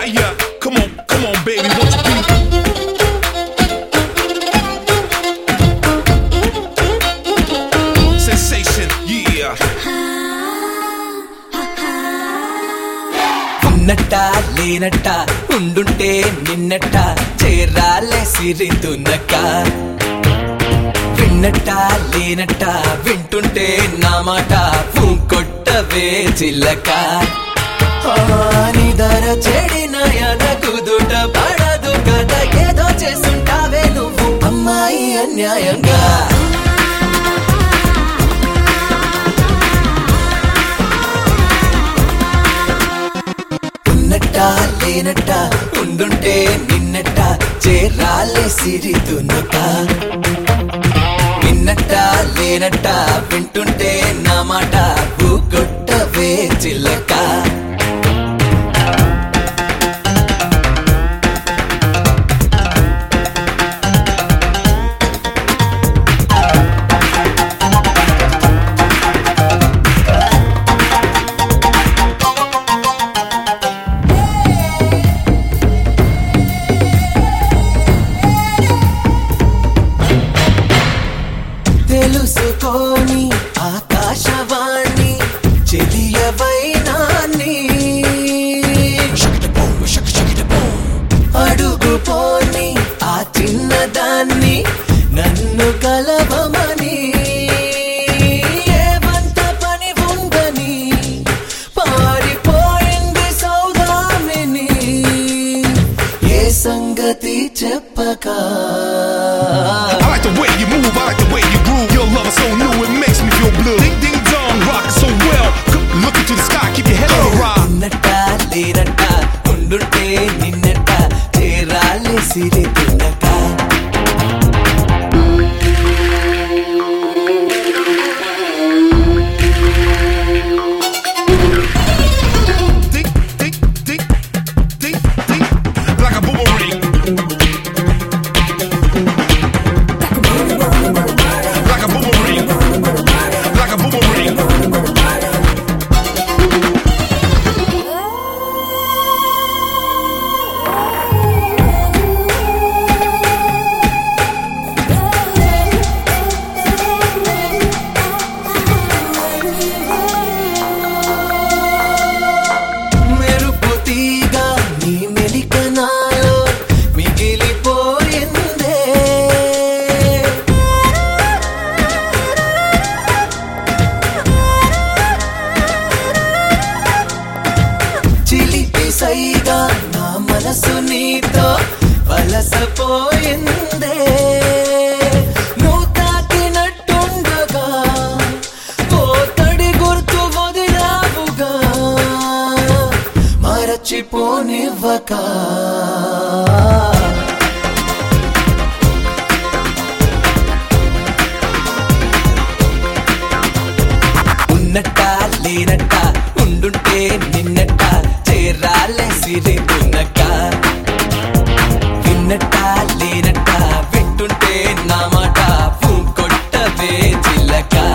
fire. Come on, come on, baby, won't you be? Sensation, yeah. ఉన్నట్ట లేనట్ట ఉండుంటే నిన్నట్ట చేరాలే సిరితున్నక్క విన్నట్ట లేనట్ట వింటుంటే నా మాట కొట్టవే చిల్లక నిదర చెడిన కుదుట పడదు కదా ఏదో చేస్తుంటావే నువ్వు అమ్మాయి అన్యాయంగా ఉన్నట్ట లేనట్ట ఉండుంటే నిన్నట్ట చేరాలే సిరితున్నక విన్నట్ట లేనట్ట వింటుంటే నా మాట కొట్టవే చిల్లక తెలుసుకోని ఆకాశవాణి చెలియవైనాన్ని అడుగు పోని ఆ చిన్నదాన్ని నన్ను కలవమని ఏమంత పని ఉందని పారిపోయింది సౌదామిని ఏ సంగతి చెప్పక I like the way you move, I like the way you groove. Your love is so new, it makes me feel blue. Ding ding dong, rock so well. Look into the sky, keep your head on the rock. ఉన్నట్ట లేనట్ట ఉండుంటే నిన్నట్ట చేరాలి సిరి తిన్నక Ding ding ding ding ding, like a boomerang. Like a boomerang. Like a boomerang. మెరుపు తీగ నీ మెలికనాలో మిగిలిపోయిందే చిలిపి సైగా నా మనసు నీతో వలసపోయిందే నువ్వు తాకినట్టుండగా ఓ తడి గుర్తు వదిలావుగా మరచిపోనివ్వక ఉన్నట్ట లేనట్ట ఉండుంటే నిన్నట్ట చేరాలే సిరి తున్నక్క విన్నట్ట లేనట్ట వింటుంటే నా మాట కొట్టవే చిల్లక